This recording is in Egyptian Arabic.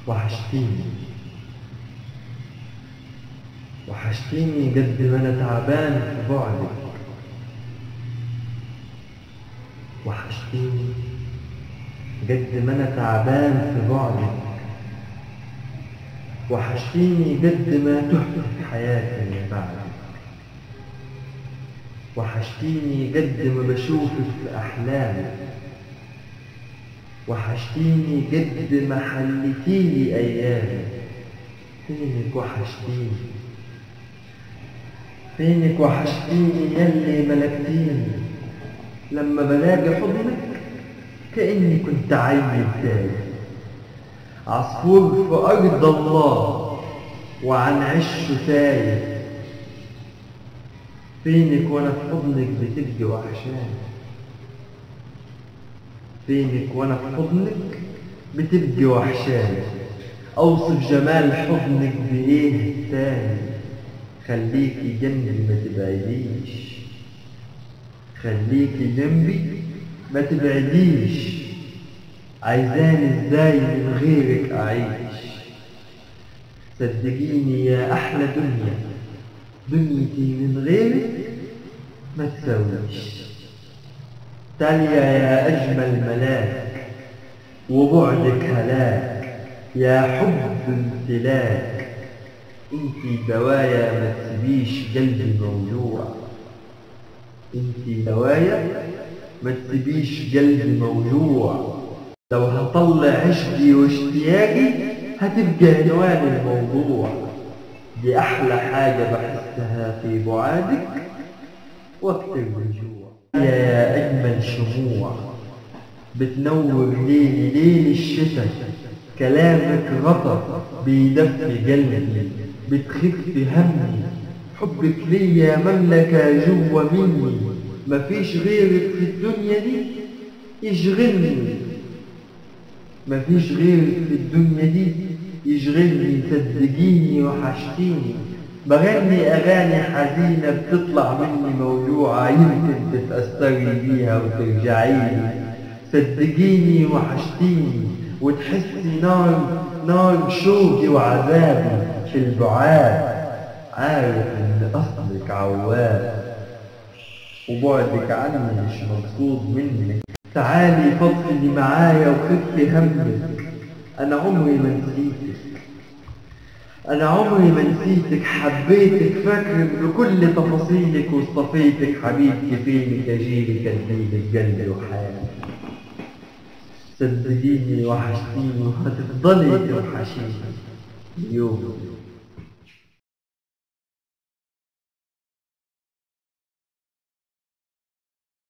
وحشتيني وحشتيني قد ما انا تعبان في بعدك وحشتيني قد ما انا تعبان في بعدك وحشتيني قد ما تهت في حياتي من بعدك وحشتيني قد ما بشوفك في احلامي وحشتيني قد ما حلتيلي ايامي فينك وحشتيني فينك وحشتيني يلي ملكتيني لما بلاقي حضنك كأني كنت عيل تاني عصفور في أرض الله وعن عشه تايه فينك وانا في حضنك بتبقي وحشاني فينك وانا في حضنك بتبقي وحشاني اوصف جمال حضنك بايه تاني خليكي جنبي ما تبعديش خليكي جنبي ما تبعديش عايزاني ازاي من غيرك اعيش صدقيني يا احلى دنيا دنيتي من غيرك ما تسويش تاليا يا اجمل ملاك وبعدك هلاك يا حب امتلاك انتي دوايا ما تسيبيش قلبي موجوع انتي دوايا ما تسيبيش قلبي موجوع لو هطلع عشقي واشتياقي هتبقى عنوان الموضوع دي احلى حاجة بحسها في بعادك وقت الرجوع يا اجمل شموع بتنور ليلي ليل الشتاء كلامك غطى بيدفي قلبي بتخف همي حبك ليا مملكة جوا مني مفيش غيرك في الدنيا دي يشغلني مفيش غيرك في الدنيا دي يشغلني صدقيني وحشتيني بغني أغاني حزينة بتطلع مني موجوعة يمكن تتأثري بيها وترجعيلي صدقيني وحشتيني وتحسي نار نار شوقي وعذابي في البعاد عارف ان اصلك عواب وبعدك عني مش مقصود منك تعالي فضفضي معايا وخفي همك انا عمري ما نسيتك انا عمري ما نسيتك حبيتك فاكرك بكل تفاصيلك واصطفيتك حبيبتي فينك اجيلك اديلك قلبي وحالي صدقيني وحشتيني وهتفضلي توحشيني يوم